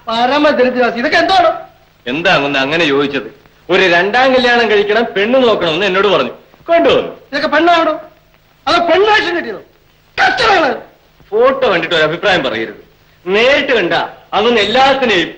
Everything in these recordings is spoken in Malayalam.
പരമദരിദ്രവാസി ഇതൊക്കെ എന്താണ് എന്താ അങ്ങ് അങ്ങനെ ചോദിച്ചത് ഒരു രണ്ടാം കല്യാണം കഴിക്കണം പെണ്ണ് നോക്കണമെന്ന് എന്നോട് പറഞ്ഞു കൊണ്ടുവന്നു ഇതൊക്കെ പെണ്ണാണോ അതോ പെണ്ണാക്ഷം കിട്ടിയതോ കഷ്ടമാണ് ഫോട്ടോ കണ്ടിട്ട് ഒരു അഭിപ്രായം പറയരുത് നേരിട്ട് കണ്ട അതൊന്ന് എല്ലാത്തിനെയും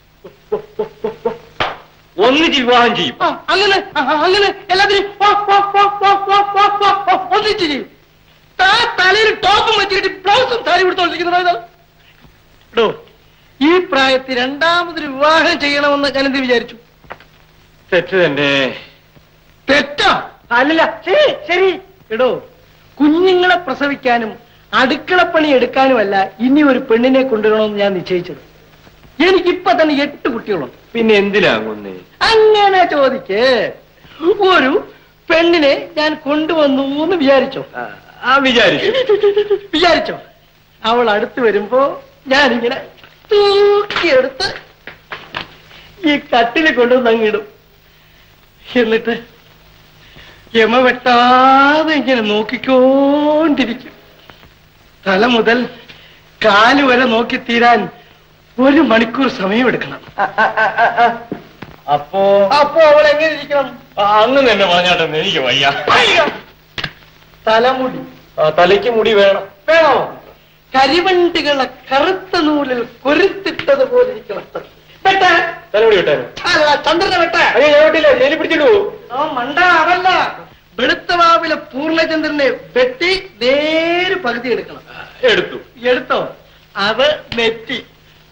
ഒന്നിച്ച് വിവാഹം ചെയ്യും ആ, അങ്ങനെ ആ, ആ, അങ്ങനെ എല്ലാത്തിനും ഓ, ഓ, ഓ, ഓ, ഓ, ഓ, ഓ, ഓ, ഒന്നിച്ച് ചെയ്യും താ തലയിൽ ടോപ്പും വെച്ചിട്ട് ബ്ലൗസും സാരി കൊടുത്തോണ്ടിരിക്കുന്നത് എടോ ഈ പ്രായത്തിൽ രണ്ടാമതൊരു വിവാഹം ചെയ്യണമെന്ന് ഞാൻ എന്ത് വിചാരിച്ചു തെറ്റ് തന്നെ തെറ്റാ അല്ലല്ല ശരി ശരി എടോ കുഞ്ഞുങ്ങളെ പ്രസവിക്കാനും അടുക്കളപ്പണി എടുക്കാനുമല്ല ഇനി ഒരു പെണ്ണിനെ കൊണ്ടുവരണമെന്ന് ഞാൻ നിശ്ചയിച്ചത് എനിക്കിപ്പൊ തന്നെ എട്ട് കുട്ടികളുണ്ട് പിന്നെ എന്തിനാകുന്നേ അങ്ങനെ ചോദിക്കേ ഒരു പെണ്ണിനെ ഞാൻ കൊണ്ടുവന്നു എന്ന് വിചാരിച്ചോ ആ വിചാരിച്ചു വിചാരിച്ചോ അവൾ അടുത്ത് വരുമ്പോ ഞാനിങ്ങനെ തൂക്കിയെടുത്ത് ഈ കട്ടില് കൊണ്ടുവന്ന് അങ്ങിടും എന്നിട്ട് യമ വെട്ടാതെ ഇങ്ങനെ നോക്കിക്കൊണ്ടിരിക്കും തല മുതൽ കാല് വരെ നോക്കി തീരാൻ ഒരു മണിക്കൂർ സമയമെടുക്കണം അപ്പോ അപ്പോ അവൾ എങ്ങനെ ഇരിക്കണം ആ, അങ്ങ് തന്നെ പറഞ്ഞാട്ടെന്ന് എനിക്ക് വയ്യ അയ്യോ! തലമുടി ആ, തലയ്ക്ക് മുടി വേണം വേണോ കരിവണ്ടികളെ കറുത്ത നൂലിൽ കൊരുത്തിട്ടത് പോലെ ഇരിക്കണം വെട്ടാ തലമുടി വിട്ടാനോ അല്ല ചന്ദ്രനെ വെട്ടാ അയ്യോ ഞാൻ വിട്ടില്ല ജയിലിൽ പിടിച്ചിട്ടു പോകും ആ മണ്ട അതല്ല വെളുത്തവാവിലെ പൂർണ്ണചന്ദ്രനെ വെട്ടി നേര് പകുതി എടുക്കണം എടുത്തു എടുത്തോ അത് നെറ്റി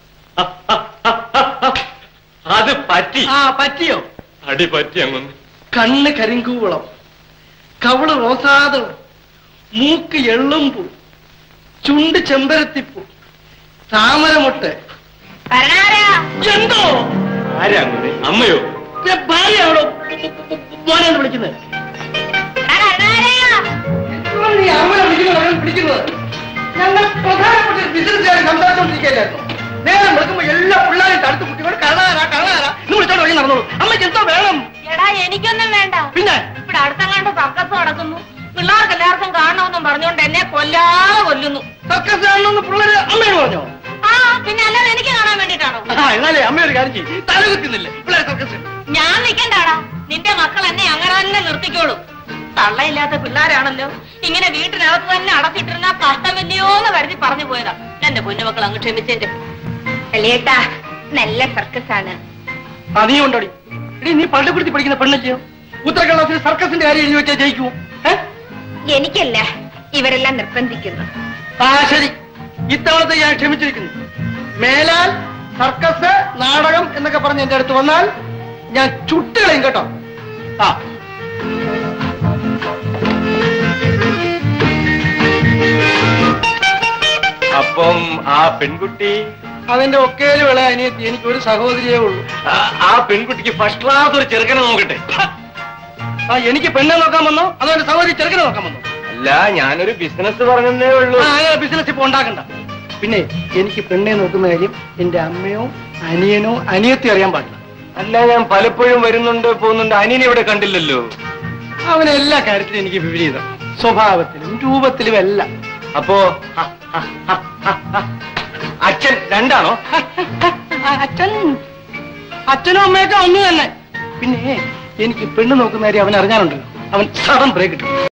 അത് പറ്റി ആ പറ്റിയോ അടി പറ്റി അങ്ങൊന്ന് കണ്ണ് കരിങ്കൂവളം കവള് റോസാതളം മൂക്ക് എള്ളുംപൂ ചുണ്ട് ചെമ്പരത്തിപ്പൂ താമരമൊട്ട് എന്തോ ആരാ അങ്ങനെ അമ്മയോ പിന്നെ ഭാര്യയാണോ മോനെന്ന് വിളിക്കുന്നത് നീ അമ്മനെ വിളിക്കുന്നത് വിളിക്കുന്നത് ഞങ്ങൾ പ്രധാനപ്പെട്ട ഒരു ബിസിനസ്സുകാരെ സംസാരിച്ചുകൊണ്ടിരിക്കുകയല്ലായിരുന്നു നേരം വിളിക്കുമ്പോ എല്ലാ പിള്ളേരും തടുത്ത് കുട്ടികളോട് കളാരാ കളാരാ എന്ന് വിളിച്ചോണ്ട് വഴി നടന്നോളൂ അമ്മയ്ക്ക് എന്തോ വേണം എടാ എനിക്കൊന്നും വേണ്ട പിന്നെ ഇവിടെ അടുത്തങ്ങാണ്ട് സർക്കസ് നടക്കുന്നു പിള്ളേർക്ക് എല്ലാവർക്കും കാണണമെന്നും പറഞ്ഞുകൊണ്ട് എന്നെ കൊല്ലാതെ കൊല്ലുന്നു സർക്കസ് കാണണമെന്ന് പിള്ളേര് അമ്മയോട് പറഞ്ഞോ ആ പിന്നെ അല്ലാതെ എനിക്ക് കാണാൻ വേണ്ടിട്ടാണോ ആ എന്നാലേ അമ്മ ഒരു കാര്യം ചെയ്യും തല കുത്തുന്നില്ലേ പിള്ളേരെ സർക്കസ് ഞാൻ നിൽക്കണ്ടാടാ നിന്റെ മക്കൾ എന്നെ അങ്ങനെ തന്നെ നിർത്തിക്കോളൂ തള്ളയില്ലാത്ത പിള്ളേരാണല്ലോ ഇങ്ങനെ വീട്ടിനകത്ത് തന്നെ അടച്ചിട്ടിരുന്ന കഷ്ടമില്ലയോന്ന് കരുതി പറഞ്ഞു പോയതാ എന്റെ പൊന്നുമക്കൾ അങ്ങ് ക്ഷമിച്ചേന്റെ അല്ലേട്ടാ നല്ല സർക്കസ് ആണ് ആ നീ ഉണ്ടോടി എടി നീ പള്ളിക്കുടുത്തി പഠിക്കുന്ന പെണ്ണല്ലയോ ഉത്തരകടലാസിൽ സർക്കസിന്റെ കാര്യം എഴുതി വെച്ചാൽ ജയിക്കുമോ ഏ? എനിക്കല്ല ഇവരെല്ലാം നിർബന്ധിക്കുന്നു ആ ശരി ഇത്തവണത്തെ ഞാൻ ക്ഷമിച്ചിരിക്കുന്നു മേലാൽ സർക്കസ് നാടകം എന്നൊക്കെ പറഞ്ഞ് എന്റെ അടുത്ത് വന്നാൽ ഞാൻ ചുട്ടുകളയും കേട്ടോ ആ അപ്പം ആ പെൺകുട്ടി അതിന്റെ ഒക്കേല് വിള അനിയത്തി എനിക്ക് ഒരു സഹോദരിയേ ഉള്ളൂ ആ- ആ പെൺകുട്ടിക്ക് ഫസ്റ്റ് ക്ലാസ് ഒരു ചെറുക്കനെ നോക്കട്ടെ ആ എനിക്ക് പെണ്ണെ നോക്കാൻ വന്നോ അതോ എന്റെ സഹോദരി ചെറുക്കനെ നോക്കാൻ വന്നോ അല്ല ഞാനൊരു ബിസിനസ് പറഞ്ഞതേ ഉള്ളൂ ആ, അങ്ങനെ ബിസിനസ് ഇപ്പൊ ഉണ്ടാക്കണ്ട പിന്നെ എനിക്ക് പെണ്ണെ നോക്കുന്ന കാര്യം എന്റെ അമ്മയോ അനിയനോ അനിയത്തി അറിയാൻ പാടില്ല അല്ല ഞാൻ പലപ്പോഴും വരുന്നുണ്ട് പോകുന്നുണ്ട് അനിയനെ ഇവിടെ കണ്ടില്ലല്ലോ അവനെ എല്ലാ കാര്യത്തിലും എനിക്ക് വിപരീതം സ്വഭാവത്തിലും രൂപത്തിലും എല്ലാം അപ്പോ ഹ, ഹ, ഹ, ഹ, ഹ. അച്ഛൻ രണ്ടാണോ അച്ഛൻ അച്ഛനും അമ്മയൊക്കെ ഒന്ന് തന്നെ പിന്നെ എനിക്ക് പെണ്ണ് നോക്കുന്ന കാര്യം അവൻ അറിഞ്ഞാലുണ്ടല്ലോ അവൻ സഡൻ ബ്രേക്ക് കിട്ടും